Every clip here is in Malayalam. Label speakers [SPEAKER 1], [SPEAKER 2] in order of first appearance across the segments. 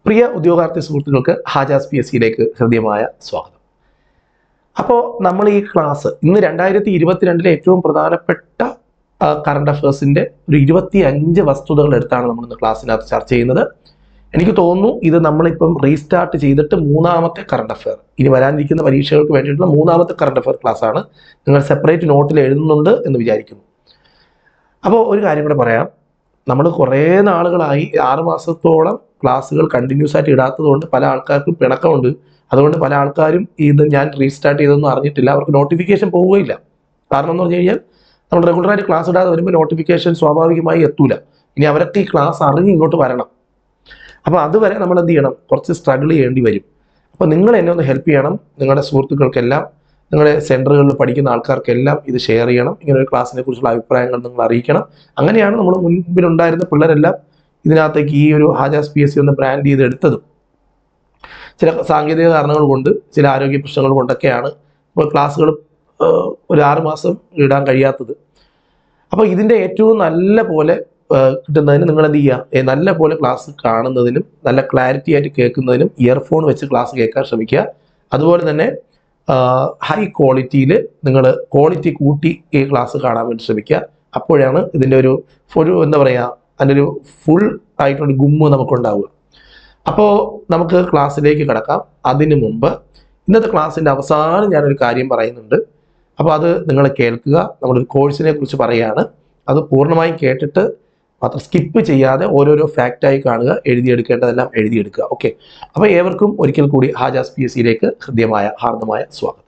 [SPEAKER 1] പ്രിയ ഉദ്യോഗാർത്ഥി സുഹൃത്തുക്കൾക്ക് ഹാജാസ് പി എസ് സിയിലേക്ക് ഹൃദ്യമായ സ്വാഗതം അപ്പോൾ നമ്മൾ ഈ ക്ലാസ് ഇന്ന് രണ്ടായിരത്തി ഇരുപത്തിരണ്ടിലെ ഏറ്റവും പ്രധാനപ്പെട്ട കറണ്ട് അഫയേഴ്സിന്റെ ഒരു ഇരുപത്തി അഞ്ച് വസ്തുതകൾ എടുത്താണ് നമ്മൾ ഇന്ന് ക്ലാസ്സിനകത്ത് ചർച്ച ചെയ്യുന്നത് എനിക്ക് തോന്നുന്നു ഇത് നമ്മളിപ്പം റീസ്റ്റാർട്ട് ചെയ്തിട്ട് മൂന്നാമത്തെ കറണ്ട് അഫയർ ഇനി വരാനിരിക്കുന്ന പരീക്ഷകൾക്ക് വേണ്ടിയിട്ടുള്ള മൂന്നാമത്തെ കറണ്ട് അഫയർ ക്ലാസ് ആണ് നിങ്ങൾ സെപ്പറേറ്റ് നോട്ടിൽ എഴുതുന്നുണ്ട് എന്ന് വിചാരിക്കുന്നു അപ്പോൾ ഒരു കാര്യം കൂടെ പറയാം നമ്മൾ കുറേ നാളുകളായി ആറ് മാസത്തോളം ക്ലാസ്സുകൾ കണ്ടിന്യൂസ് ആയിട്ട് ഇടാത്തത് കൊണ്ട് പല ആൾക്കാർക്കും പിണക്കമുണ്ട് അതുകൊണ്ട് പല ആൾക്കാരും ഇത് ഞാൻ റീസ്റ്റാർട്ട് ചെയ്തൊന്നും അറിഞ്ഞിട്ടില്ല അവർക്ക് നോട്ടിഫിക്കേഷൻ പോവുകയില്ല കാരണം എന്ന് പറഞ്ഞു കഴിഞ്ഞാൽ നമ്മൾ റെഗുലറായിട്ട് ക്ലാസ് ഇടാതെ വരുമ്പോൾ നോട്ടിഫിക്കേഷൻ സ്വാഭാവികമായി എത്തൂല ഇനി അവരൊക്കെ ഈ ക്ലാസ് അറിഞ്ഞ് ഇങ്ങോട്ട് വരണം അപ്പോൾ അതുവരെ നമ്മൾ എന്ത് ചെയ്യണം കുറച്ച് സ്ട്രഗിൾ ചെയ്യേണ്ടി വരും അപ്പോൾ നിങ്ങൾ എന്നെ ഒന്ന് ഹെൽപ്പ് ചെയ്യണം നിങ്ങളുടെ സുഹൃത്തുക്കൾക്കെല്ലാം നിങ്ങളുടെ സെൻറ്ററുകളിൽ പഠിക്കുന്ന ആൾക്കാർക്കെല്ലാം ഇത് ഷെയർ ചെയ്യണം ഇങ്ങനെ ഒരു ക്ലാസ്സിനെ കുറിച്ചുള്ള അഭിപ്രായങ്ങൾ നിങ്ങൾ അറിയിക്കണം അങ്ങനെയാണ് നമ്മൾ മുൻപിലുണ്ടായിരുന്ന പിള്ളേരെല്ലാം ഇതിനകത്തേക്ക് ഈ ഒരു ഹാജാസ് പി എസ് സി ഒന്ന് ബ്രാൻഡ് ചെയ്ത് എടുത്തതും ചില സാങ്കേതിക കാരണങ്ങൾ കൊണ്ട് ചില ആരോഗ്യ പ്രശ്നങ്ങൾ കൊണ്ടൊക്കെയാണ് ഇപ്പോൾ ക്ലാസ്സുകൾ ഒരു ആറ് മാസം ഇടാൻ കഴിയാത്തത് അപ്പോൾ ഇതിൻ്റെ ഏറ്റവും നല്ല പോലെ ഏഹ്, കിട്ടുന്നതിന് നിങ്ങൾ എന്ത് ചെയ്യുക ഏഹ്, നല്ല പോലെ ക്ലാസ് കാണുന്നതിനും നല്ല ക്ലാരിറ്റി ആയിട്ട് കേൾക്കുന്നതിനും ഇയർഫോൺ വെച്ച് ക്ലാസ് കേൾക്കാൻ ശ്രമിക്കുക അതുപോലെ തന്നെ ഹൈ ക്വാളിറ്റിയിൽ നിങ്ങൾ ക്വാളിറ്റി കൂട്ടി ഈ ക്ലാസ് കാണാൻ വേണ്ടി ശ്രമിക്കുക അപ്പോഴാണ് ഇതിൻ്റെ ഒരു ഒരു എന്താ പറയുക അതിൻ്റെ ഒരു ഫുൾ ആയിട്ടുള്ള ഗുമ്മ് നമുക്കുണ്ടാവുക അപ്പോൾ നമുക്ക് ക്ലാസ്സിലേക്ക് കിടക്കാം അതിനു മുമ്പ് ഇന്നത്തെ ക്ലാസ്സിൻ്റെ അവസാനം ഞാനൊരു കാര്യം പറയുന്നുണ്ട് അപ്പോൾ അത് നിങ്ങൾ കേൾക്കുക നമ്മളൊരു കോഴ്സിനെ കുറിച്ച് പറയുകയാണ് അത് പൂർണ്ണമായും കേട്ടിട്ട് മാത്രം സ്കിപ്പ് ചെയ്യാതെ ഓരോരോ ഫാക്റ്റായി കാണുക എഴുതിയെടുക്കേണ്ടതെല്ലാം എഴുതിയെടുക്കുക ഓക്കെ അപ്പോൾ ഏവർക്കും ഒരിക്കൽ കൂടി ഹാജാസ് പി എസ് സിയിലേക്ക് ഹൃദ്യമായ ഹാർദമായ സ്വാഗതം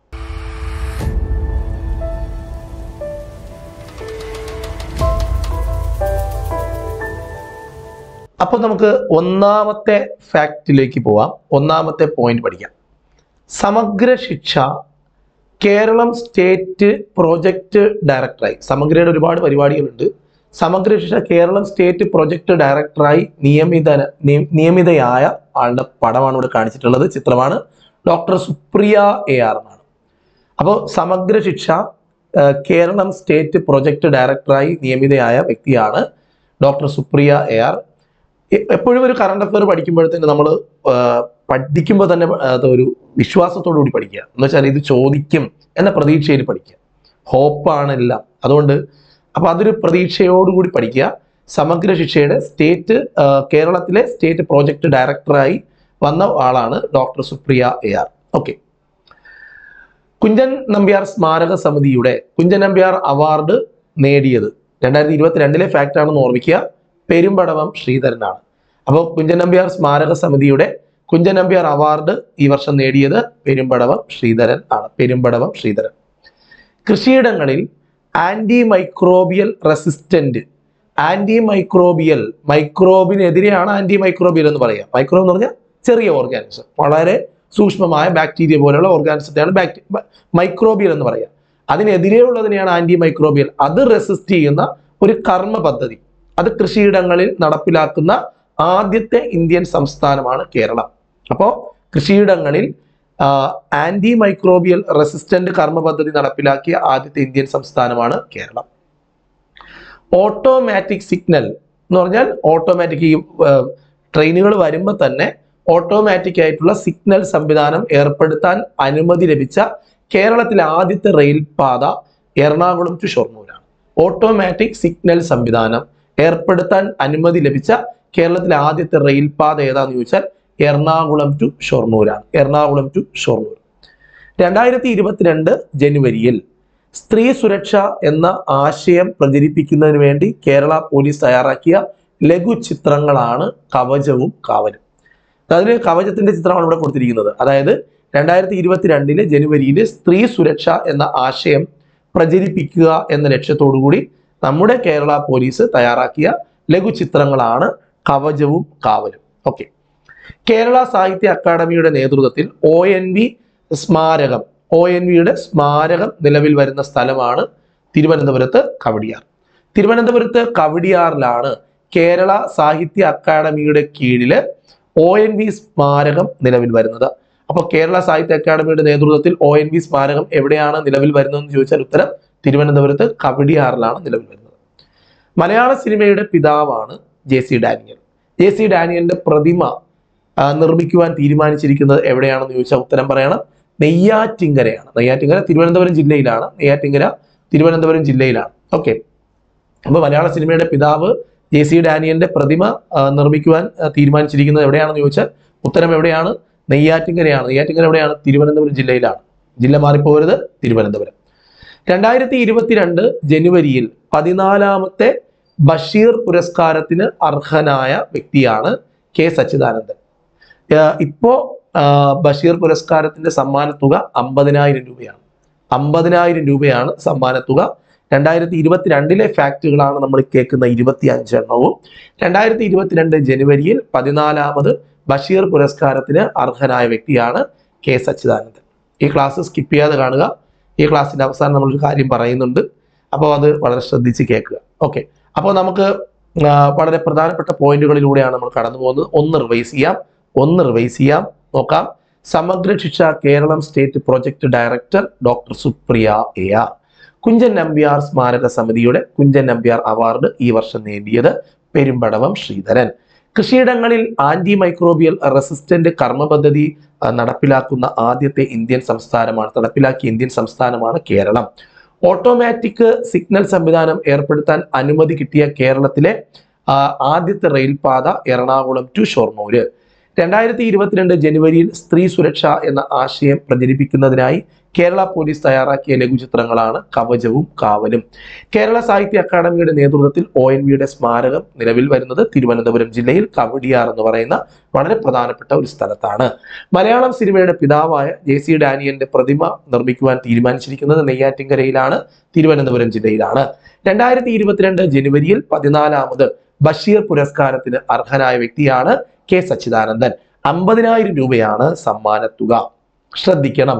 [SPEAKER 1] അപ്പോൾ നമുക്ക് ഒന്നാമത്തെ ഫാക്റ്റിലേക്ക് പോവാം ഒന്നാമത്തെ പോയിന്റ് പഠിക്കാം സമഗ്ര ശിക്ഷ കേരളം സ്റ്റേറ്റ് പ്രോജക്റ്റ് ഡയറക്ടറായി സമഗ്രയുടെ ഒരുപാട് പരിപാടികളുണ്ട് സമഗ്ര ശിക്ഷ കേരളം സ്റ്റേറ്റ് പ്രോജക്റ്റ് ഡയറക്ടറായി നിയമിത നിയ- നിയമിതയായ ആളുടെ പടമാണ് ഇവിടെ കാണിച്ചിട്ടുള്ളത് ചിത്രമാണ് ഡോക്ടർ സുപ്രിയ എ ആർ എന്നാണ് അപ്പോൾ സമഗ്ര ശിക്ഷ ആ, കേരളം സ്റ്റേറ്റ് പ്രോജക്റ്റ് ഡയറക്ടറായി നിയമിതയായ വ്യക്തിയാണ് doctor Supriya A R A- എപ്പോഴും ഒരു കറണ്ട് അഫയർ പഠിക്കുമ്പോഴത്തേന് നമ്മൾ പഠിക്കുമ്പോൾ തന്നെ അത് ഒരു വിശ്വാസത്തോടു കൂടി പഠിക്കുക എന്ന് വെച്ചാൽ ഇത് ചോദിക്കും എന്ന പ്രതീക്ഷയിൽ പഠിക്കുക ഹോപ്പാണ് എല്ലാം അതുകൊണ്ട് അപ്പൊ അതൊരു പ്രതീക്ഷയോടുകൂടി പഠിക്കുക സമഗ്ര ശിക്ഷയുടെ സ്റ്റേറ്റ് ആ, കേരളത്തിലെ സ്റ്റേറ്റ് പ്രോജക്റ്റ് ഡയറക്ടറായി വന്ന ആളാണ് doctor Supriya A R okay Kunchan Nambiar സ്മാരക സമിതിയുടെ കുഞ്ചൻ നമ്പ്യാർ അവാർഡ് നേടിയത് രണ്ടായിരത്തി ഇരുപത്തിരണ്ടിലെ ഫാക്റ്റ് ആണെന്ന് ഓർമ്മിക്കുക പെരുമ്പടവം ശ്രീധരനാണ് അപ്പോൾ കുഞ്ചൻ നമ്പ്യാർ സ്മാരക സമിതിയുടെ കുഞ്ചൻ നമ്പ്യാർ അവാർഡ് ഈ വർഷം നേടിയത് പെരുമ്പടവം ശ്രീധരൻ ആണ് പെരുമ്പടവം ശ്രീധരൻ കൃഷിയിടങ്ങളിൽ anti microbial resistant anti microbial മൈക്രോബിനെതിരെയാണ് ആന്റി മൈക്രോബിയൽ എന്ന് പറയുക മൈക്രോബ് എന്ന് പറഞ്ഞാൽ ചെറിയ ഓർഗാനിസം വളരെ സൂക്ഷ്മമായ ബാക്ടീരിയ പോലെയുള്ള ഓർഗാനിസത്തെയാണ് ബാക്ടി മൈക്രോബിയൽ എന്ന് പറയുക അതിനെതിരെയുള്ളതിനെയാണ് ആന്റി മൈക്രോബിയൽ അത് റെസിസ്റ്റ് ചെയ്യുന്ന ഒരു കർമ്മ പദ്ധതി അത് കൃഷിയിടങ്ങളിൽ നടപ്പിലാക്കുന്ന ആദ്യത്തെ ഇന്ത്യൻ സംസ്ഥാനമാണ് കേരളം അപ്പോൾ കൃഷിയിടങ്ങളിൽ ആന്റി മൈക്രോബിയൽ റെസിസ്റ്റന്റ് കർമ്മ പദ്ധതി നടപ്പിലാക്കിയ ആദ്യത്തെ ഇന്ത്യൻ സംസ്ഥാനമാണ് കേരളം ഓട്ടോമാറ്റിക് സിഗ്നൽ എന്ന് പറഞ്ഞാൽ ഓട്ടോമാറ്റിക് ഈ ട്രെയിനുകൾ വരുമ്പോൾ തന്നെ ഓട്ടോമാറ്റിക് ആയിട്ടുള്ള സിഗ്നൽ സംവിധാനം ഏർപ്പെടുത്താൻ അനുമതി ലഭിച്ച കേരളത്തിലെ ആദ്യത്തെ റെയിൽ പാത എറണാകുളം ടു ഷൊർണൂരാണ് ഓട്ടോമാറ്റിക് സിഗ്നൽ സംവിധാനം ഏർപ്പെടുത്താൻ അനുമതി ലഭിച്ച കേരളത്തിലെ ആദ്യത്തെ റെയിൽ പാത ഏതാന്ന് ചോദിച്ചാൽ എറണാകുളം ടു ഷൊർണൂരാണ് എറണാകുളം ടു ഷൊർണൂർ രണ്ടായിരത്തി ഇരുപത്തിരണ്ട് ജനുവരിയിൽ സ്ത്രീ സുരക്ഷ എന്ന ആശയം പ്രചരിപ്പിക്കുന്നതിന് വേണ്ടി കേരള പോലീസ് തയ്യാറാക്കിയ ലഘു ചിത്രങ്ങളാണ് കവചവും കാവലും അതിൽ കവചത്തിന്റെ ചിത്രമാണ് ഇവിടെ കൊടുത്തിരിക്കുന്നത് അതായത് രണ്ടായിരത്തി ഇരുപത്തിരണ്ടിലെ ജനുവരിയിൽ സ്ത്രീ സുരക്ഷ എന്ന ആശയം പ്രചരിപ്പിക്കുക എന്ന ലക്ഷ്യത്തോടു കൂടി നമ്മുടെ കേരള പോലീസ് തയ്യാറാക്കിയ ലഘു ചിത്രങ്ങളാണ് കവചവും കാവലും ഓക്കെ കേരള സാഹിത്യ അക്കാദമിയുടെ നേതൃത്വത്തിൽ ഒ എൻ വി സ്മാരകം ഒ എൻ വിയുടെ സ്മാരകം നിലവിൽ വരുന്ന സ്ഥലമാണ് തിരുവനന്തപുരത്ത് കവടിയാർ തിരുവനന്തപുരത്ത് കവടിയാറിലാണ് കേരള സാഹിത്യ അക്കാദമിയുടെ കീഴില് ഒ എൻ വി സ്മാരകം നിലവിൽ വരുന്നത് അപ്പോൾ കേരള സാഹിത്യ അക്കാദമിയുടെ നേതൃത്വത്തിൽ ഒ എൻ വി സ്മാരകം എവിടെയാണ് നിലവിൽ വരുന്നതെന്ന് ചോദിച്ചാൽ ഉത്തരം തിരുവനന്തപുരത്ത് കവടിയാറിലാണ് നിലവിൽ വരുന്നത് മലയാള സിനിമയുടെ പിതാവാണ് J C Daniel J C ഡാനിയലിന്റെ പ്രതിമ ആ, നിർമ്മിക്കുവാൻ തീരുമാനിച്ചിരിക്കുന്നത് എവിടെയാണെന്ന് ചോദിച്ചാൽ ഉത്തരം പറയണം നെയ്യാറ്റിങ്കരയാണ് നെയ്യാറ്റിങ്കര തിരുവനന്തപുരം ജില്ലയിലാണ് നെയ്യാറ്റിങ്കര തിരുവനന്തപുരം ജില്ലയിലാണ് ഓക്കെ അപ്പോൾ മലയാള സിനിമയുടെ പിതാവ് ജെ സി ഡാനിയലിന്റെ പ്രതിമ ആ, നിർമ്മിക്കുവാൻ ആ, തീരുമാനിച്ചിരിക്കുന്നത് എവിടെയാണെന്ന് ചോദിച്ചാൽ ഉത്തരം എവിടെയാണ് നെയ്യാറ്റിങ്കരയാണ് നെയ്യാറ്റിങ്കര എവിടെയാണ് തിരുവനന്തപുരം ജില്ലയിലാണ് ജില്ല മാറിപ്പോകരുത് തിരുവനന്തപുരം രണ്ടായിരത്തി ഇരുപത്തിരണ്ട് ജനുവരിയിൽ പതിനാലാമത്തെ ബഷീർ പുരസ്കാരത്തിന് അർഹനായ വ്യക്തിയാണ് കെ സച്ചിദാനന്ദൻ ആഹ് ഇപ്പോ ആഹ് ബഷീർ പുരസ്കാരത്തിന്റെ സമ്മാനത്തുക അമ്പതിനായിരം രൂപയാണ് അമ്പതിനായിരം രൂപയാണ് സമ്മാനത്തുക രണ്ടായിരത്തി ഇരുപത്തിരണ്ടിലെ ഫാക്റ്റുകളാണ് നമ്മൾ കേൾക്കുന്ന ഇരുപത്തി അഞ്ചെണ്ണവും രണ്ടായിരത്തി ഇരുപത്തിരണ്ട് ജനുവരിയിൽ പതിനാലാമത് ബഷീർ പുരസ്കാരത്തിന് അർഹനായ വ്യക്തിയാണ് കെ സച്ചിദാനന്ദൻ ഈ ക്ലാസ് സ്കിപ്പ് ചെയ്യാതെ കാണുക ഈ ക്ലാസ്സിന്റെ അവസാനം നമ്മളൊരു കാര്യം പറയുന്നുണ്ട് അപ്പോൾ അത് വളരെ ശ്രദ്ധിച്ച് കേൾക്കുക ഓക്കെ അപ്പോൾ നമുക്ക് ആ, വളരെ പ്രധാനപ്പെട്ട പോയിന്റുകളിലൂടെയാണ് നമ്മൾ കടന്നു പോകുന്നത് ഒന്ന് റിവൈസ് ചെയ്യാം ഒന്ന് റിവൈസ് ചെയ്യാം നോക്കാം Samagra Shiksha Keralam state project director doctor Supriya A R Kunchan Nambiar സ്മാരക സമിതിയുടെ കുഞ്ചൻ നമ്പ്യാർ അവാർഡ് ഈ വർഷം നേടിയത് പെരുമ്പടവം ശ്രീധരൻ കൃഷിയിടങ്ങളിൽ ആന്റി മൈക്രോബിയൽ റെസിസ്റ്റന്റ് കർമ്മ പദ്ധതി ആ, നടപ്പിലാക്കുന്ന ആദ്യത്തെ ഇന്ത്യൻ സംസ്ഥാനമാണ് നടപ്പിലാക്കിയ ഇന്ത്യൻ സംസ്ഥാനമാണ് കേരളം ഓട്ടോമാറ്റിക് സിഗ്നൽ സംവിധാനം ഏർപ്പെടുത്താൻ അനുമതി കിട്ടിയ കേരളത്തിലെ ആ, ആദ്യത്തെ റെയിൽപാത എറണാകുളം ടു ഷൊർണൂര് രണ്ടായിരത്തി ഇരുപത്തിരണ്ട് ജനുവരിയിൽ സ്ത്രീ സുരക്ഷ എന്ന ആശയം പ്രചരിപ്പിക്കുന്നതിനായി കേരള പോലീസ് തയ്യാറാക്കിയ ലഘുചിത്രങ്ങളാണ് കവചവും കാവലും കേരള സാഹിത്യ അക്കാദമിയുടെ നേതൃത്വത്തിൽ ഒ എൻ വിയുടെ സ്മാരകം നിലവിൽ വരുന്നത് തിരുവനന്തപുരം ജില്ലയിൽ കവടിയാർ എന്ന് പറയുന്ന വളരെ പ്രധാനപ്പെട്ട ഒരു സ്ഥലത്താണ് മലയാളം സിനിമയുടെ പിതാവായ ജെ സി ഡാനിയലിന്റെ പ്രതിമ നിർമ്മിക്കുവാൻ തീരുമാനിച്ചിരിക്കുന്നത് നെയ്യാറ്റിൻകരയിലാണ് തിരുവനന്തപുരം ജില്ലയിലാണ് രണ്ടായിരത്തി ഇരുപത്തിരണ്ട് ജനുവരിയിൽ പതിനാലാമത് ബഷീർ പുരസ്കാരത്തിന് അർഹനായ വ്യക്തിയാണ് കെ സച്ചിദാനന്ദൻ അമ്പതിനായിരം രൂപയാണ് സമ്മാനത്തുക ശ്രദ്ധിക്കണം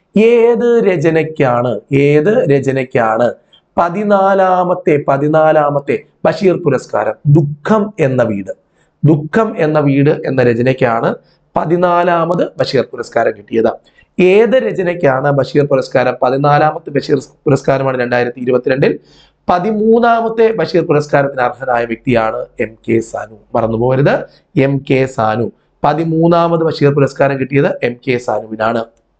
[SPEAKER 1] ഏത് രചനയ്ക്കാണ് ഏത് രചനയ്ക്കാണ് പതിനാലാമത്തെ പതിനാലാമത്തെ ബഷീർ പുരസ്കാരം ദുഃഖം എന്ന വീട് ദുഃഖം എന്ന വീട് എന്ന രചനയ്ക്കാണ് പതിനാലാമത് ബഷീർ പുരസ്കാരം കിട്ടിയത് ഏത് രചനയ്ക്കാണ് ബഷീർ പുരസ്കാരം പതിനാലാമത്തെ ബഷീർ പുരസ്കാരമാണ് രണ്ടായിരത്തി ഇരുപത്തിരണ്ടിൽ പതിമൂന്നാമത്തെ ബഷീർ പുരസ്കാരത്തിന് അർഹനായ വ്യക്തിയാണ് എം കെ സാനു മറന്നുപോകരുത് എം കെ സാനു പതിമൂന്നാമത് ബഷീർ പുരസ്കാരം കിട്ടിയത് എം കെ സാനുവിനാണ്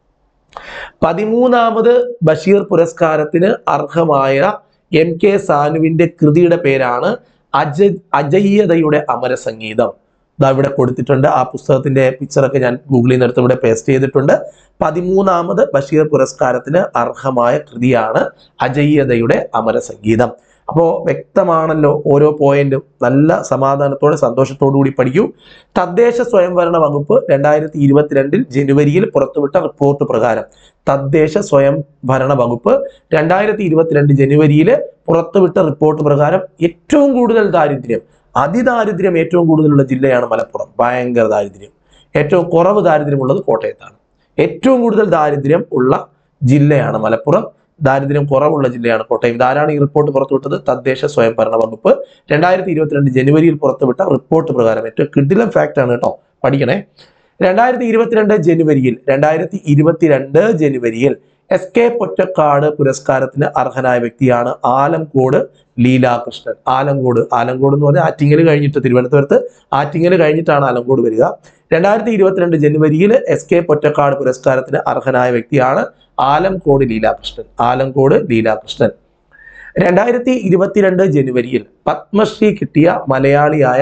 [SPEAKER 1] പതിമൂന്നാമത് ബഷീർ പുരസ്കാരത്തിന് അർഹമായ എം കെ സാനുവിന്റെ കൃതിയുടെ പേരാണ് അജ അജയ്യതയുടെ അമരസംഗീതം ഇതാ ഇവിടെ കൊടുത്തിട്ടുണ്ട് ആ പുസ്തകത്തിന്റെ പിക്ചറൊക്കെ ഞാൻ ഗൂഗിളിൽ നിന്ന് എടുത്ത് ഇവിടെ പേസ്റ്റ് ചെയ്തിട്ടുണ്ട് പതിമൂന്നാമത് ബഷീർ പുരസ്കാരത്തിന് അർഹമായ കൃതിയാണ് അജയ്യതയുടെ അമരസംഗീതം അപ്പോൾ വ്യക്തമാണല്ലോ ഓരോ പോയിന്റും നല്ല സമാധാനത്തോടെ സന്തോഷത്തോടു കൂടി പഠിക്കൂ തദ്ദേശ സ്വയംഭരണ വകുപ്പ് രണ്ടായിരത്തി ഇരുപത്തിരണ്ടിൽ ജനുവരിയിൽ പുറത്തുവിട്ട റിപ്പോർട്ട് പ്രകാരം തദ്ദേശ സ്വയംഭരണ വകുപ്പ് രണ്ടായിരത്തി ഇരുപത്തിരണ്ട് ജനുവരിയിൽ പുറത്തുവിട്ട റിപ്പോർട്ട് പ്രകാരം ഏറ്റവും കൂടുതൽ ദാരിദ്ര്യം അതിദാരിദ്ര്യം ഏറ്റവും കൂടുതലുള്ള ജില്ലയാണ് മലപ്പുറം ഭയങ്കര ദാരിദ്ര്യം ഏറ്റവും കുറവ് ദാരിദ്ര്യമുള്ളത് കോട്ടയത്താണ് ഏറ്റവും കൂടുതൽ ദാരിദ്ര്യം ഉള്ള ജില്ലയാണ് മലപ്പുറം ദാരിദ്ര്യം കുറവുള്ള ജില്ലയാണ് കോട്ടയം ഇതാരാണ് ഈ റിപ്പോർട്ട് പുറത്തുവിട്ടത് തദ്ദേശ സ്വയംഭരണ വകുപ്പ് രണ്ടായിരത്തി ഇരുപത്തിരണ്ട് ജനുവരിയിൽ പുറത്തുവിട്ട റിപ്പോർട്ട് പ്രകാരം ഏറ്റവും കിഡിലം ഫാക്ട് ആണ് കേട്ടോ പഠിക്കണേ രണ്ടായിരത്തി ഇരുപത്തിരണ്ട് ജനുവരിയിൽ രണ്ടായിരത്തി ഇരുപത്തിരണ്ട് ജനുവരിയിൽ എസ് കെ പൊറ്റക്കാട് പുരസ്കാരത്തിന് അർഹനായ വ്യക്തിയാണ് ആലംകോട് ലീലാകൃഷ്ണൻ ആലങ്കോട് ആലങ്കോട് എന്ന് പറഞ്ഞാൽ ആറ്റിങ്ങൽ കഴിഞ്ഞിട്ട് തിരുവനന്തപുരത്ത് ആറ്റിങ്ങൽ കഴിഞ്ഞിട്ടാണ് ആലങ്കോട് വരിക രണ്ടായിരത്തി ഇരുപത്തിരണ്ട് ജനുവരിയിൽ എസ് കെ പൊറ്റക്കാട് പുരസ്കാരത്തിന് അർഹനായ വ്യക്തിയാണ് ആലംകോട് ലീലാകൃഷ്ണൻ ആലങ്കോട് ലീലാകൃഷ്ണൻ രണ്ടായിരത്തി ഇരുപത്തിരണ്ട് ജനുവരിയിൽ പത്മശ്രീ കിട്ടിയ മലയാളിയായ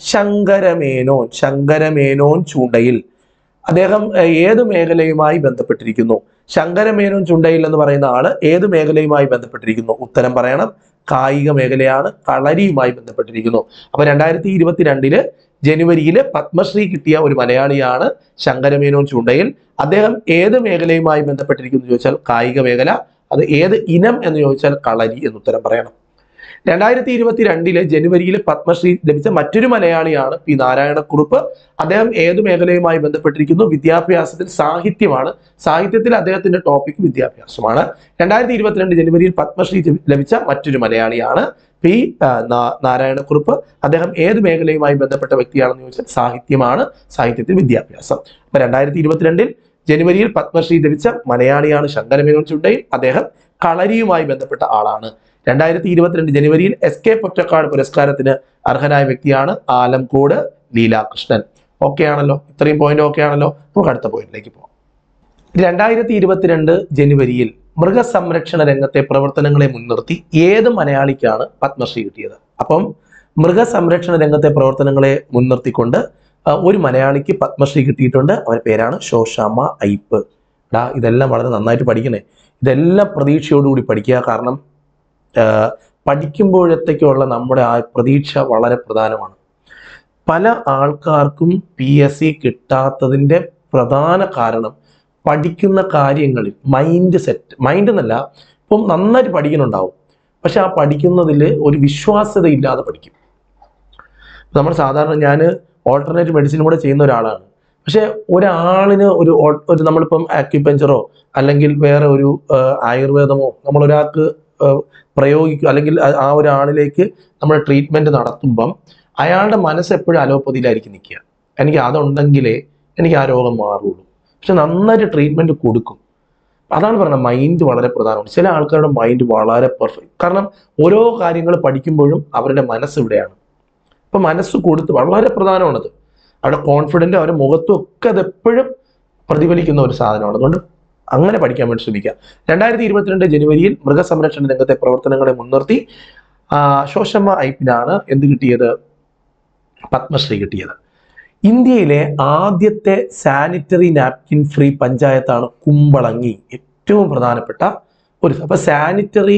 [SPEAKER 1] ശങ്കരമേനോൻ ശങ്കരമേനോൻ ചൂണ്ടയിൽ അദ്ദേഹം ഏർ, ഏത് മേഖലയുമായി ബന്ധപ്പെട്ടിരിക്കുന്നു ശങ്കരമേനോൻ ചുണ്ടയിൽ എന്ന് പറയുന്ന ആള് ഏത് മേഖലയുമായി ബന്ധപ്പെട്ടിരിക്കുന്നു ഉത്തരം പറയണം കായിക മേഖലയാണ് കളരിയുമായി ബന്ധപ്പെട്ടിരിക്കുന്നു അപ്പൊ രണ്ടായിരത്തി ഇരുപത്തിരണ്ടില് ജനുവരിയിൽ പത്മശ്രീ കിട്ടിയ ഒരു മലയാളിയാണ് ശങ്കരമേനോൻ ചുണ്ടയിൽ അദ്ദേഹം ഏത് മേഖലയുമായി ബന്ധപ്പെട്ടിരിക്കുന്നു എന്ന് ചോദിച്ചാൽ കായിക മേഖല അത് ഏത് ഇനം എന്ന് ചോദിച്ചാൽ കളരി എന്ന് ഉത്തരം പറയണം രണ്ടായിരത്തി ഇരുപത്തിരണ്ടിലെ ജനുവരിയിൽ പത്മശ്രീ ലഭിച്ച മറ്റൊരു മലയാളിയാണ് പി നാരായണക്കുറുപ്പ് അദ്ദേഹം ഏത് മേഖലയുമായി ബന്ധപ്പെട്ടിരിക്കുന്നു വിദ്യാഭ്യാസത്തിൽ സാഹിത്യമാണ് സാഹിത്യത്തിൽ അദ്ദേഹത്തിന്റെ ടോപ്പിക് വിദ്യാഭ്യാസമാണ് രണ്ടായിരത്തി ഇരുപത്തിരണ്ട് ജനുവരിയിൽ പത്മശ്രീ ലഭിച്ച മറ്റൊരു മലയാളിയാണ് പി ആ, നാ- നാരായണക്കുറുപ്പ് അദ്ദേഹം ഏത് മേഖലയുമായി ബന്ധപ്പെട്ട വ്യക്തിയാണെന്ന് ചോദിച്ചാൽ സാഹിത്യമാണ് സാഹിത്യത്തിൽ വിദ്യാഭ്യാസം അപ്പൊ രണ്ടായിരത്തി ഇരുപത്തിരണ്ടിൽ ജനുവരിയിൽ പത്മശ്രീ ലഭിച്ച മലയാളിയാണ് ശങ്കരമേനോൻ ചുണ്ടയിൽ അദ്ദേഹം കളരിയുമായി ബന്ധപ്പെട്ട ആളാണ് രണ്ടായിരത്തി ഇരുപത്തിരണ്ട് ജനുവരിയിൽ എസ് കെ പൊറ്റക്കാട് പുരസ്കാരത്തിന് അർഹനായ വ്യക്തിയാണ് ആലംകോട് ലീലാകൃഷ്ണൻ ഓക്കെ ആണല്ലോ ഇത്രയും പോയിന്റ് ഓക്കെ ആണല്ലോ നമുക്ക് അടുത്ത പോയിന്റിലേക്ക് പോകാം രണ്ടായിരത്തി ഇരുപത്തിരണ്ട് ജനുവരിയിൽ മൃഗസംരക്ഷണ രംഗത്തെ പ്രവർത്തനങ്ങളെ മുൻനിർത്തി ഏത് മലയാളിക്കാണ് പത്മശ്രീ കിട്ടിയത് അപ്പം മൃഗസംരക്ഷണ രംഗത്തെ പ്രവർത്തനങ്ങളെ മുൻനിർത്തിക്കൊണ്ട് ആ, ഒരു മലയാളിക്ക് പത്മശ്രീ കിട്ടിയിട്ടുണ്ട് അവരുടെ പേരാണ് ശോശാമ്മ ഐപ്പ് ഡാ ഇതെല്ലാം വളരെ നന്നായിട്ട് പഠിക്കണേ ഇതെല്ലാം പ്രതീക്ഷയോടുകൂടി പഠിക്കുക കാരണം ആ, പഠിക്കുമ്പോഴത്തേക്കുള്ള നമ്മുടെ ആ പ്രതീക്ഷ വളരെ പ്രധാനമാണ് പല ആൾക്കാർക്കും പി എസ് സി കിട്ടാത്തതിൻ്റെ പ്രധാന കാരണം പഠിക്കുന്ന കാര്യങ്ങളിൽ മൈൻഡ് സെറ്റ് മൈൻഡ് എന്നല്ല ഇപ്പം നന്നായിട്ട് പഠിക്കുന്നുണ്ടാവും പക്ഷെ ആ പഠിക്കുന്നതിൽ ഒരു വിശ്വാസ്യത ഇല്ലാതെ പഠിക്കും നമ്മൾ സാധാരണ ഞാൻ ഓൾട്ടർനേറ്റ് മെഡിസിനും കൂടെ ചെയ്യുന്ന ഒരാളാണ് പക്ഷെ ഒരാളിന് ഒരു ഓൾ- ഒരു നമ്മളിപ്പം ആക്യുപഞ്ചറോ അല്ലെങ്കിൽ വേറെ ഒരു ആ, ആയുർവേദമോ നമ്മൾ ഒരാൾക്ക് ആ, പ്രയോഗിക്കും അല്ലെങ്കിൽ ആ- ആ ഒരാളിലേക്ക് നമ്മൾ ട്രീറ്റ്മെന്റ് നടത്തുമ്പം അയാളുടെ മനസ്സ് എപ്പോഴും അലോപ്പതിയിലായിരിക്കും നിൽക്കുക എനിക്ക് അതുണ്ടെങ്കിലേ എനിക്ക് ആ രോഗം മാറുള്ളൂ പക്ഷെ നന്നായിട്ട് ട്രീറ്റ്മെന്റ് കൊടുക്കും അതാണ് പറയുന്നത് മൈൻഡ് വളരെ പ്രധാനമാണ് ചില ആൾക്കാരുടെ മൈൻഡ് വളരെ പെർഫെക്റ്റ് കാരണം ഓരോ കാര്യങ്ങൾ പഠിക്കുമ്പോഴും അവരുടെ മനസ്സ് ഇവിടെയാണ് അപ്പൊ മനസ്സ് കൊടുത്ത് വളരെ പ്രധാനമാണത് അവരുടെ കോൺഫിഡൻറ്റ് അവരുടെ മുഖത്തും ഒക്കെ അത് എപ്പോഴും പ്രതിഫലിക്കുന്ന ഒരു സാധനമാണ് അതുകൊണ്ട് അങ്ങനെ പഠിക്കാൻ വേണ്ടി ശ്രമിക്കുക രണ്ടായിരത്തി ഇരുപത്തിരണ്ട് ജനുവരിയിൽ മൃഗസംരക്ഷണ രംഗത്തെ പ്രവർത്തനങ്ങളെ മുൻനിർത്തി ആ, ശോശമ്മ ഐപ്പിനാണ് എന്ത് കിട്ടിയത് പത്മശ്രീ കിട്ടിയത് ഇന്ത്യയിലെ ആദ്യത്തെ സാനിറ്ററി നാപ്കിൻ ഫ്രീ പഞ്ചായത്താണ് കുമ്പളങ്ങി ഏറ്റവും പ്രധാനപ്പെട്ട ഒരു അപ്പൊ സാനിറ്ററി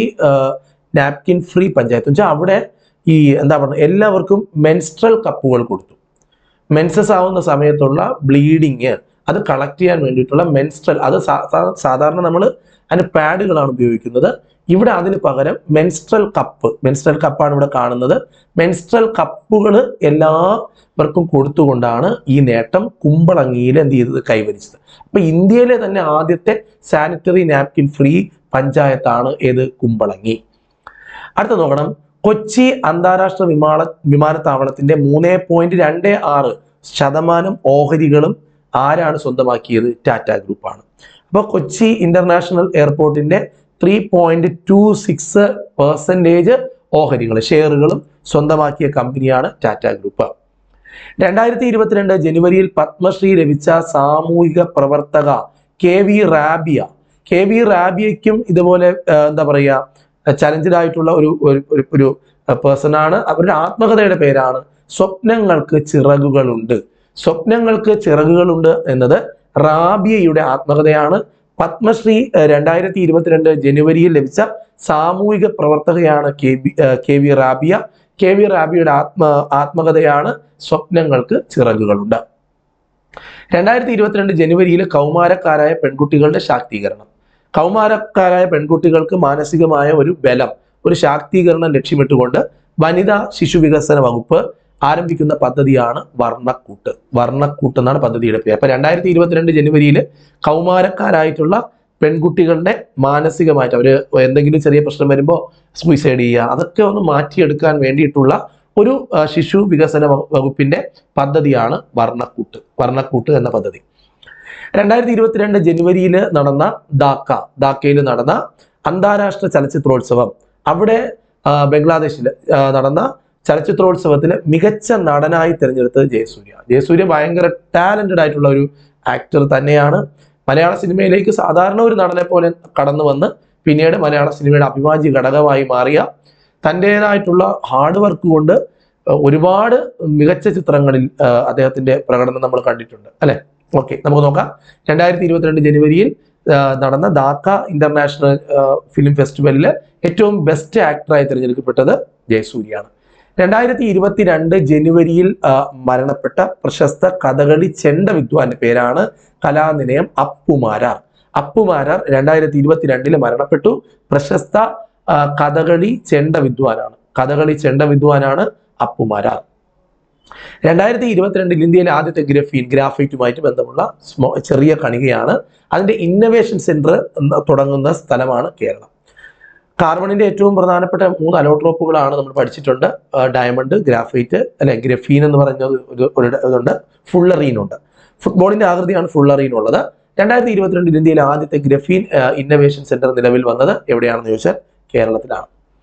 [SPEAKER 1] നാപ്കിൻ ഫ്രീ പഞ്ചായത്ത് വെച്ചാൽ അവിടെ ഈ എന്താ പറയുക എല്ലാവർക്കും മെൻസ്ട്രൽ കപ്പുകൾ കൊടുത്തു മെൻസസ് ആവുന്ന സമയത്തുള്ള ബ്ലീഡിങ് അത് കളക്ട് ചെയ്യാൻ വേണ്ടിയിട്ടുള്ള മെൻസ്ട്രൽ അത് സാ- സാ- സാധാരണ നമ്മൾ അതിന് പാഡുകളാണ് ഉപയോഗിക്കുന്നത് ഇവിടെ അതിന് പകരം മെൻസ്ട്രൽ കപ്പ് മെൻസ്ട്രൽ കപ്പാണ് ഇവിടെ കാണുന്നത് മെൻസ്ട്രൽ കപ്പുകൾ എല്ലാവർക്കും കൊടുത്തുകൊണ്ടാണ് ഈ നേട്ടം കുമ്പളങ്ങിയിൽ എന്ത് ചെയ്തത് കൈവരിച്ചത് അപ്പൊ ഇന്ത്യയിലെ തന്നെ ആദ്യത്തെ സാനിറ്ററി നാപ്കിൻ ഫ്രീ പഞ്ചായത്താണ് ഏത് കുമ്പളങ്ങി അടുത്ത നോക്കണം കൊച്ചി അന്താരാഷ്ട്ര വിമാന വിമാനത്താവളത്തിന്റെ മൂന്ന് പോയിന്റ് രണ്ട് ആറ് ശതമാനം ഓഹരികളും ആരാണ് സ്വന്തമാക്കിയത് ടാറ്റ ഗ്രൂപ്പാണ് അപ്പോൾ കൊച്ചി ഇന്റർനാഷണൽ എയർപോർട്ടിന്റെ three point two six percentage ഓഹരികൾ ഷെയറുകളും സ്വന്തമാക്കിയ കമ്പനിയാണ് ടാറ്റ ഗ്രൂപ്പ് രണ്ടായിരത്തി ഇരുപത്തിരണ്ട് ജനുവരിയിൽ പത്മശ്രീ ലഭിച്ച സാമൂഹിക പ്രവർത്തക K V Rabiya K V റാബിയയ്ക്കും ഇതുപോലെ ആ, എന്താ പറയുക ചലഞ്ചഡ് ആയിട്ടുള്ള ഒരു ഒരു- ഒരു- ഒരു പേഴ്സൺ ആണ് അവരുടെ ആത്മകഥയുടെ പേരാണ് സ്വപ്നങ്ങൾക്ക് ചിറകുകളുണ്ട് സ്വപ്നങ്ങൾക്ക് ചിറകുകളുണ്ട് എന്നത് റാബിയയുടെ ആത്മകഥയാണ് പത്മശ്രീ ഏഹ്, രണ്ടായിരത്തി ഇരുപത്തിരണ്ട് ജനുവരിയിൽ ലഭിച്ച സാമൂഹിക പ്രവർത്തകയാണ് കെ ബി ഏഹ്, K V Rabiya K V റാബിയുടെ ആത്മ ആത്മകഥയാണ് സ്വപ്നങ്ങൾക്ക് ചിറകുകളുണ്ട് രണ്ടായിരത്തി ഇരുപത്തിരണ്ട് ജനുവരിയിൽ കൗമാരക്കാരായ പെൺകുട്ടികളുടെ ശാക്തീകരണം കൗമാരക്കാരായ പെൺകുട്ടികൾക്ക് മാനസികമായ ഒരു ബലം ഒരു ശാക്തീകരണം ലക്ഷ്യമിട്ടുകൊണ്ട് വനിതാ ശിശു വികസന വകുപ്പ് ആരംഭിക്കുന്ന പദ്ധതിയാണ് വർണ്ണക്കൂട്ട് വർണ്ണക്കൂട്ട് എന്നാണ് പദ്ധതിയുടെ പേര് അപ്പൊ രണ്ടായിരത്തി ഇരുപത്തിരണ്ട് ജനുവരിയിൽ കൗമാരക്കാരായിട്ടുള്ള പെൺകുട്ടികളുടെ മാനസികമായിട്ട് അവർ എന്തെങ്കിലും ചെറിയ പ്രശ്നം വരുമ്പോൾ സൂയിസൈഡ് ചെയ്യുക അതൊക്കെ ഒന്ന് മാറ്റിയെടുക്കാൻ വേണ്ടിയിട്ടുള്ള ഒരു ആ, ശിശു വികസന വ- വകുപ്പിന്റെ പദ്ധതിയാണ് വർണ്ണക്കൂട്ട് വർണ്ണക്കൂട്ട് എന്ന പദ്ധതി രണ്ടായിരത്തി ഇരുപത്തിരണ്ട് ജനുവരിയിൽ നടന്ന ധാക്ക ധാക്കയിൽ നടന്ന അന്താരാഷ്ട്ര ചലച്ചിത്രോത്സവം അവിടെ ആ, ബംഗ്ലാദേശിൽ ആ, നടന്ന ചലച്ചിത്രോത്സവത്തിൽ മികച്ച നടനായി തിരഞ്ഞെടുത്തത് ജയസൂര്യ ജയസൂര്യ ഭയങ്കര ടാലന്റഡ് ആയിട്ടുള്ള ഒരു ആക്ടർ തന്നെയാണ് മലയാള സിനിമയിലേക്ക് സാധാരണ ഒരു നടനെ പോലെ കടന്നു വന്ന് പിന്നീട് മലയാള സിനിമയുടെ അഭിവാജ്യ ഘടകമായി മാറിയ തൻ്റെതായിട്ടുള്ള ഹാർഡ് വർക്ക് കൊണ്ട് അഹ് ഒരുപാട് മികച്ച ചിത്രങ്ങളിൽ അഹ് അദ്ദേഹത്തിന്റെ പ്രകടനം നമ്മൾ കണ്ടിട്ടുണ്ട് അല്ലെ ഓക്കെ നമുക്ക് നോക്കാം രണ്ടായിരത്തി ഇരുപത്തിരണ്ട് ജനുവരിയിൽ ആഹ് നടന്ന ധാക്ക ഇന്റർനാഷണൽ ആഹ് ഫിലിം ഫെസ്റ്റിവലിൽ ഏറ്റവും ബെസ്റ്റ് ആക്ടറായി തിരഞ്ഞെടുക്കപ്പെട്ടത് ജയസൂര്യാണ് രണ്ടായിരത്തി ഇരുപത്തിരണ്ട് ജനുവരിയിൽ ആഹ് മരണപ്പെട്ട പ്രശസ്ത കഥകളി ചെണ്ട വിദ്വാന്റെ പേരാണ് കലാനിലയം അപ്പുമാരാർ അപ്പുമാരാർ രണ്ടായിരത്തി ഇരുപത്തിരണ്ടില് മരണപ്പെട്ടു പ്രശസ്ത ആഹ് കഥകളി ചെണ്ട വിദ്വാനാണ് കഥകളി ചെണ്ട വിദ്വാനാണ് അപ്പുമാരാർ രണ്ടായിരത്തി ഇരുപത്തിരണ്ടിൽ ഇന്ത്യയിലെ ആദ്യത്തെ ഗ്രഫീൻ ഗ്രാഫൈറ്റുമായിട്ട് ബന്ധമുള്ള സ്മോ ചെറിയ കണികയാണ് അതിന്റെ ഇന്നവേഷൻ സെന്റർ തുടങ്ങുന്ന സ്ഥലമാണ് കേരളം കാർബണിന്റെ ഏറ്റവും പ്രധാനപ്പെട്ട മൂന്ന് അലോട്രോപ്പുകളാണ് നമ്മൾ പഠിച്ചിട്ടുണ്ട് ആ, ഡയമണ്ട് ഗ്രാഫൈറ്റ് അല്ലെ ഗ്രഫീൻ എന്ന് പറയുന്നത് ഒരു ഒരു ഇതുണ്ട് ഫുള്ളറീൻ ഉണ്ട് ഫുട്ബോളിന്റെ ആകൃതിയാണ് ഫുള്ളറീൻ ഉള്ളത് രണ്ടായിരത്തി ഇരുപത്തിരണ്ടിൽ ഇന്ത്യയിലെ ആദ്യത്തെ ഗ്രഫീൻ ഇന്നവേഷൻ സെന്റർ നിലവിൽ വന്നത് എവിടെയാണെന്ന് ചോദിച്ചാൽ കേരളത്തിലാണ്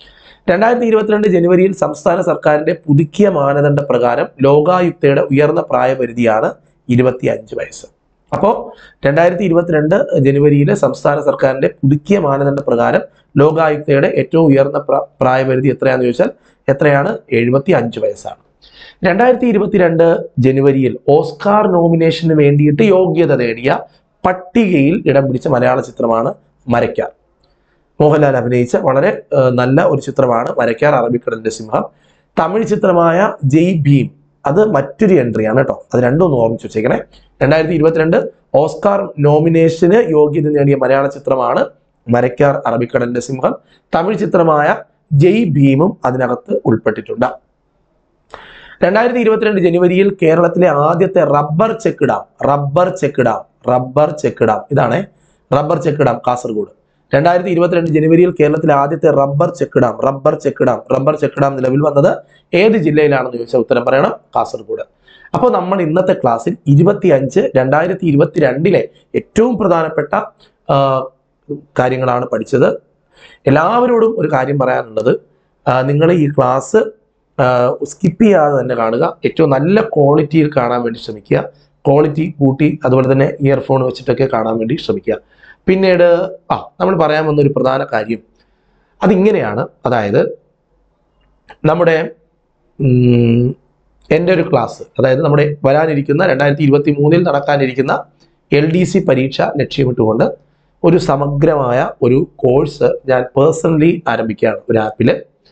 [SPEAKER 1] രണ്ടായിരത്തി ഇരുപത്തിരണ്ട് ജനുവരിയിൽ സംസ്ഥാന സർക്കാരിന്റെ പുതുക്കിയ മാനദണ്ഡ പ്രകാരം ലോകായുക്തയുടെ ഉയർന്ന പ്രായപരിധിയാണ് ഇരുപത്തി അഞ്ച് വയസ്സ് അപ്പോൾ രണ്ടായിരത്തി ഇരുപത്തിരണ്ട് ജനുവരിയിൽ സംസ്ഥാന സർക്കാരിന്റെ പുതുക്കിയ മാനദണ്ഡ പ്രകാരം ലോകായുക്തയുടെ ഏറ്റവും ഉയർന്ന പ്ര- പ്രായപരിധി എത്രയാണെന്ന് ചോദിച്ചാൽ എത്രയാണ് എഴുപത്തി അഞ്ച് വയസ്സാണ് രണ്ടായിരത്തി ഇരുപത്തിരണ്ട് ജനുവരിയിൽ ഓസ്കാർ നോമിനേഷന് വേണ്ടിയിട്ട് യോഗ്യത നേടിയ പട്ടികയിൽ ഇടം പിടിച്ച മലയാള ചിത്രമാണ് മരയ്ക്കാർ മോഹൻലാൽ അഭിനയിച്ച വളരെ ഏഹ്, നല്ല ഒരു ചിത്രമാണ് മരയ്ക്കാർ അറബിക്കടലിന്റെ സിംഹം തമിഴ് ചിത്രമായ ജയ് ഭീം അത് മറ്റൊരു എൻട്രിയാണ് കേട്ടോ അത് രണ്ടും ഒന്ന് ഓർമ്മിച്ച് വെച്ചേക്കണേ രണ്ടായിരത്തി ഇരുപത്തിരണ്ട് ഓസ്കാർ നോമിനേഷന് യോഗ്യത നേടിയ മലയാള ചിത്രമാണ് മരയ്ക്കാർ അറബിക്കടലിന്റെ സിംഹം തമിഴ് ചിത്രമായ ജയ് ഭീമും അതിനകത്ത് ഉൾപ്പെട്ടിട്ടുണ്ട് രണ്ടായിരത്തി ഇരുപത്തിരണ്ട് ജനുവരിയിൽ കേരളത്തിലെ ആദ്യത്തെ rubber check dam rubber check dam rubber check dam ഇതാണ് റബ്ബർ ചെക്ക് ഡാം കാസർഗോഡ് രണ്ടായിരത്തി ഇരുപത്തിരണ്ട് ജനുവരിയിൽ കേരളത്തിലെ ആദ്യത്തെ rubber check dam rubber check dam rubber check dam നിലവിൽ വന്നത് ഏത് ജില്ലയിലാണെന്ന് ചോദിച്ചാൽ ഉത്തരം പറയണം കാസർഗോഡ് അപ്പോൾ നമ്മൾ ഇന്നത്തെ ക്ലാസ്സിൽ ഇരുപത്തി അഞ്ച് രണ്ടായിരത്തി ഇരുപത്തിരണ്ടിലെ ഏറ്റവും പ്രധാനപ്പെട്ട ആ, കാര്യങ്ങളാണ് പഠിച്ചത് എല്ലാവരോടും ഒരു കാര്യം പറയാനുള്ളത് നിങ്ങൾ ഈ ക്ലാസ് സ്കിപ്പ് ചെയ്യാതെ തന്നെ കാണുക ഏറ്റവും നല്ല ക്വാളിറ്റിയിൽ കാണാൻ വേണ്ടി ശ്രമിക്കുക ക്വാളിറ്റി കൂട്ടി അതുപോലെ തന്നെ ഇയർഫോൺ വെച്ചിട്ടൊക്കെ കാണാൻ വേണ്ടി ശ്രമിക്കുക പിന്നീട് ആ നമ്മൾ പറയാൻ വന്ന ഒരു പ്രധാന കാര്യം അതിങ്ങനെയാണ് അതായത് നമ്മുടെ ഉം, എൻ്റെ ഒരു ക്ലാസ് അതായത് നമ്മുടെ വരാനിരിക്കുന്ന രണ്ടായിരത്തി ഇരുപത്തി മൂന്നിൽ നടക്കാനിരിക്കുന്ന എൽ ഡി സി പരീക്ഷ ലക്ഷ്യമിട്ടുകൊണ്ട് ഒരു സമഗ്രമായ ഒരു കോഴ്സ് ഞാൻ പേഴ്സണലി ആരംഭിക്കുകയാണ് ഒരു ആപ്പിൽ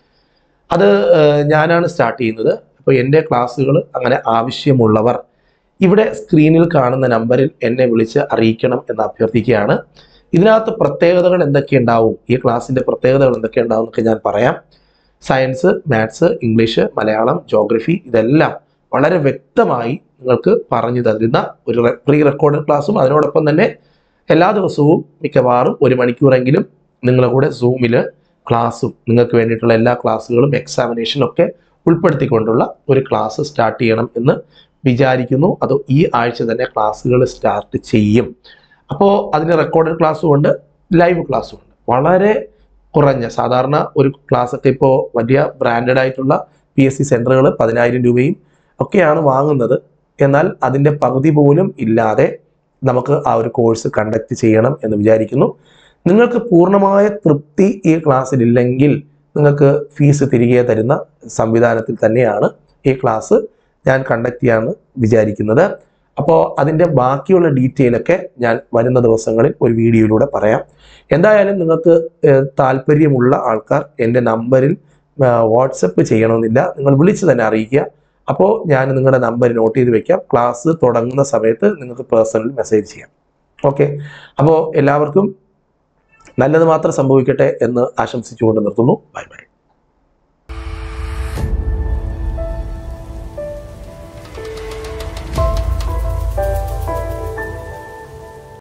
[SPEAKER 1] അത് ഏഹ്, ഞാനാണ് സ്റ്റാർട്ട് ചെയ്യുന്നത് അപ്പോൾ എൻ്റെ ക്ലാസ്സുകൾ അങ്ങനെ ആവശ്യമുള്ളവർ ഇവിടെ സ്ക്രീനിൽ കാണുന്ന നമ്പറിൽ എന്നെ വിളിച്ച് അറിയിക്കണം എന്ന് അഭ്യർത്ഥിക്കുകയാണ് ഇതിനകത്ത് പ്രത്യേകതകൾ എന്തൊക്കെ ഉണ്ടാവും ഈ ക്ലാസ്സിൻ്റെ പ്രത്യേകതകൾ എന്തൊക്കെ ഉണ്ടാവും എന്നൊക്കെ ഞാൻ പറയാം science maths English Malayalam geography ഇതെല്ലാം വളരെ വ്യക്തമായി നിങ്ങൾക്ക് പറഞ്ഞു തരുന്ന ഒരു പ്രീ റെക്കോർഡഡ് ക്ലാസ്സും അതിനോടൊപ്പം തന്നെ എല്ലാ ദിവസവും മിക്കവാറും ഒരു മണിക്കൂറെങ്കിലും നിങ്ങളുടെ കൂടെ സൂമിൽ ക്ലാസ്സും നിങ്ങൾക്ക് വേണ്ടിയിട്ടുള്ള എല്ലാ ക്ലാസ്സുകളും എക്സാമിനേഷനും ഒക്കെ ഉൾപ്പെടുത്തിക്കൊണ്ടുള്ള ഒരു ക്ലാസ് സ്റ്റാർട്ട് ചെയ്യണം എന്ന് വിചാരിക്കുന്നു അത് ഈ ആഴ്ച തന്നെ ക്ലാസ്സുകൾ സ്റ്റാർട്ട് ചെയ്യും അപ്പോൾ അതിന് റെക്കോർഡഡ് ക്ലാസ്സും ഉണ്ട് ലൈവ് ക്ലാസ്സും ഉണ്ട് വളരെ കുറഞ്ഞ സാധാരണ ഒരു ക്ലാസ് ഒക്കെ ഇപ്പോൾ വലിയ ബ്രാൻഡഡ് ആയിട്ടുള്ള പി എസ് സി സെൻറ്ററുകൾ പതിനായിരം രൂപയും ഒക്കെയാണ് വാങ്ങുന്നത് എന്നാൽ അതിൻ്റെ പകുതി പോലും ഇല്ലാതെ നമുക്ക് ആ ഒരു കോഴ്സ് കണ്ടക്ട് ചെയ്യണം എന്ന് വിചാരിക്കുന്നു നിങ്ങൾക്ക് പൂർണ്ണമായ തൃപ്തി ഈ ക്ലാസ്സിൽ ഇല്ലെങ്കിൽ നിങ്ങൾക്ക് ഫീസ് തിരികെ തരുന്ന സംവിധാനത്തിൽ തന്നെയാണ് ഈ ക്ലാസ് ഞാൻ കണ്ടക്ട് ചെയ്യാമെന്ന് വിചാരിക്കുന്നത് അപ്പോൾ അതിൻ്റെ ബാക്കിയുള്ള ഡീറ്റെയിൽ ഒക്കെ ഞാൻ വരുന്ന ദിവസങ്ങളിൽ ഒരു വീഡിയോയിലൂടെ പറയാം എന്തായാലും നിങ്ങൾക്ക് ഏഹ്, താല്പര്യമുള്ള ആൾക്കാർ എൻ്റെ നമ്പറിൽ വാട്സപ്പ് ചെയ്യണമെന്നില്ല നിങ്ങൾ വിളിച്ച് തന്നെ അറിയിക്കുക അപ്പോൾ ഞാൻ നിങ്ങളുടെ നമ്പർ നോട്ട് ചെയ്ത് വെക്കാം ക്ലാസ് തുടങ്ങുന്ന സമയത്ത് നിങ്ങൾക്ക് പേഴ്സണൽ മെസ്സേജ് ചെയ്യാം ഓക്കെ അപ്പോൾ എല്ലാവർക്കും നല്ലത് മാത്രം സംഭവിക്കട്ടെ എന്ന് ആശംസിച്ചുകൊണ്ട് നിർത്തുന്നു ബൈ ബൈ